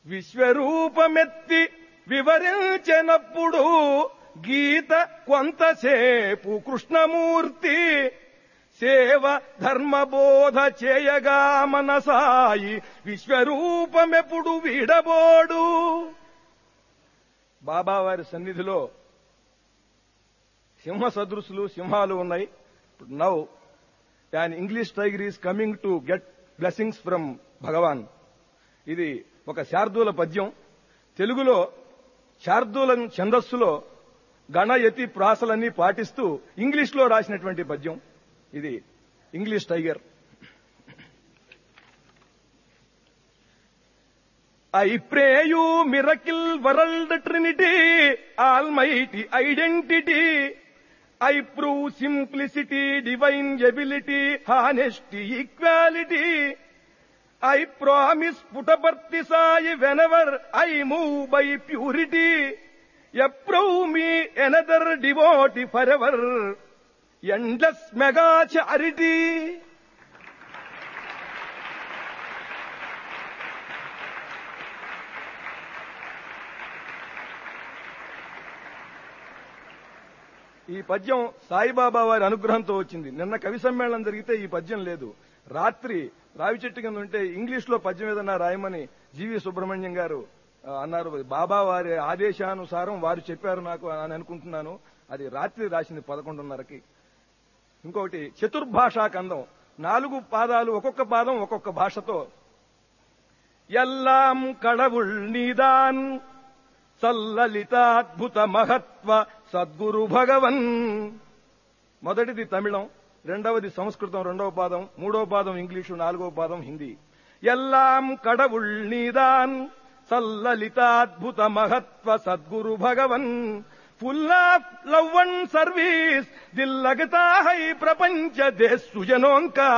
విశ్వరూపమెత్తి వివరించినప్పుడు గీత కొంతసేపు కృష్ణమూర్తి సేవ ధర్మబోధ చేయగా మనసాయి విశ్వరూపమెప్పుడు వీడబోడు బాబావారి సన్నిధిలో సింహ సదృశులు సింహాలు ఉన్నాయి now an English tiger is coming to get blessings from Bhagavan ఇది ఒక శార్దూల పద్యం తెలుగులో శార్దూల ఛందస్సులో గణయతి ప్రాసలన్నీ పాటిస్తూ ఇంగ్లీష్లో రాసినటువంటి పద్యం ఇది English tiger I pray you miracle world trinity almighty identity I prove simplicity divine ability honesty equality I promise Puttaparthi Sai whenever I move by purity approve me another devotee for ever endless mega charity ఈ పద్యం సాయిబాబా వారి అనుగ్రహంతో వచ్చింది నిన్న కవి సమ్మేళనం జరిగితే ఈ పద్యం లేదు రాత్రి రావి చెట్టు కింద ఉంటే ఇంగ్లీష్ లో పద్యం ఏదన్నా రాయమని జీవి సుబ్రహ్మణ్యం గారు ఆ, అన్నారు బాబా వారి ఆదేశానుసారం వారు చెప్పారు నాకు అని అనుకుంటున్నాను అది రాత్రి రాసింది పదకొండున్నరకి ఇంకొకటి చతుర్భాషా కందం నాలుగు పాదాలు ఒక్కొక్క పాదం ఒక్కొక్క భాషతో ఎల్లాం కడవుల్ నీదాన్ సల్లలితాద్భుత మహత్వ సద్గురు భగవన్ మొదటిది తమిళం రెండవది సంస్కృతం రెండవ పాదం మూడవ పాదం ఇంగ్లీషు నాలుగవ పాదం హిందీ ఎల్లాం కడవుల్ నీదాన్ సల్లలితాద్భుత మహత్వ సద్గురు భగవన్ full of love and service దిల్ లగతా హై ప్రపంచ దేశ్ సుజనోంకా